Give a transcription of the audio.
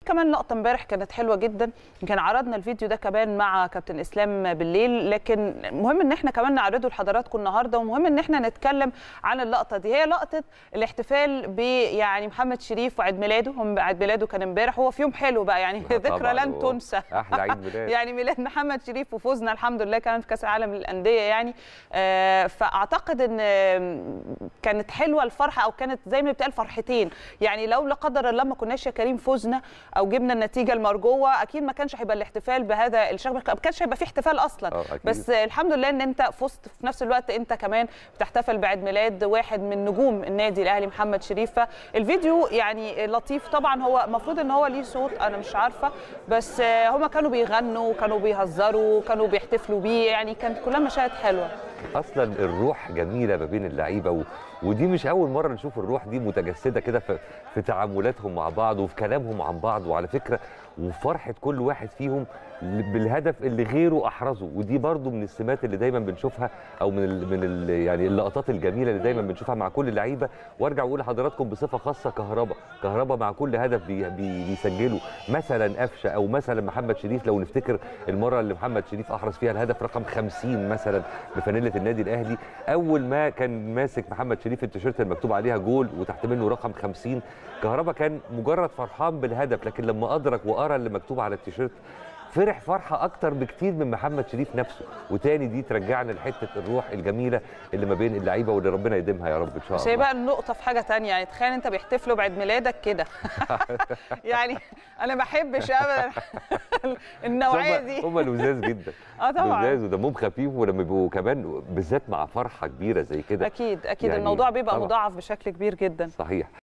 كمان لقطه امبارح كانت حلوه جدا يمكن عرضنا الفيديو ده كمان مع كابتن اسلام بالليل لكن مهم ان احنا كمان نعرضه لحضراتكم النهارده ومهم ان احنا نتكلم عن اللقطه دي هي لقطه الاحتفال ب يعني محمد شريف وعيد ميلاده هم عيد ميلاده كان امبارح هو في يوم حلو بقى يعني آه ذكرى طبعاً، لن هو تنسى أحلى عيد ميلاد. يعني ميلاد محمد شريف وفوزنا الحمد لله كمان في كاس العالم للانديه يعني آه، فاعتقد ان آم، كانت حلوه الفرحه او كانت زي ما بتقال فرحتين يعني لو لا قدر الله ما كناش يا كريم فزنا او جبنا النتيجه المرجوه اكيد ما كانش هيبقى الاحتفال بهذا الشكل ما كانش هيبقى في احتفال اصلا آه، أكيد. بس الحمد لله ان انت فزت في نفس الوقت انت كمان بتحتفل بعيد ميلاد واحد من نجوم النادي الاهلي محمد شريف فالفيديو يعني لطيف طبعا هو المفروض ان هو ليه صوت انا مش عارفه بس آه، هما كانوا بيغنوا كانوا بيهزروا كانوا بيحتفلوا بيه يعني كانت كلها مشاهد حلوه اصلا الروح جميله ما بين اللعيبه و... ودي مش اول مره نشوف الروح دي متجسده كده في... في تعاملاتهم مع بعض وفي كلامهم عن بعض وعلى فكره وفرحه كل واحد فيهم بالهدف اللي غيره احرزه ودي برضو من السمات اللي دايما بنشوفها او من ال... من ال... يعني اللقطات الجميله اللي دايما بنشوفها مع كل اللعيبه وارجع واقول لحضراتكم بصفه خاصه كهربا كهربا مع كل هدف بي... بي... بيسجله مثلا قفشه او مثلا محمد شريف لو نفتكر المره اللي محمد شريف احرز فيها الهدف رقم 50 مثلا بفانيله النادي الاهلي اول ما كان ماسك محمد شريف التيشيرت المكتوب عليها جول وتحت منه رقم 50 كهربا كان مجرد فرحان بالهدف لكن لما ادرك وقرا اللي مكتوب على التيشيرت فرح فرحه اكتر بكتير من محمد شريف نفسه وتاني دي ترجعنا لحته الروح الجميله اللي ما بين اللعيبه واللي ربنا يديمها يا رب ان شاء بس هي الله بقى النقطة في حاجة تانية يعني تخيل انت بيحتفلوا بعيد ميلادك كده يعني انا ما بحبش ابدا النوعية هم- دي هم لذاذ جدا اه طبعا لذاذ ودمهم خفيف ولما بيبقوا كمان بالذات مع فرحه كبيره زي كده اكيد اكيد يعني الموضوع بيبقى طبعاً. مضاعف بشكل كبير جدا صحيح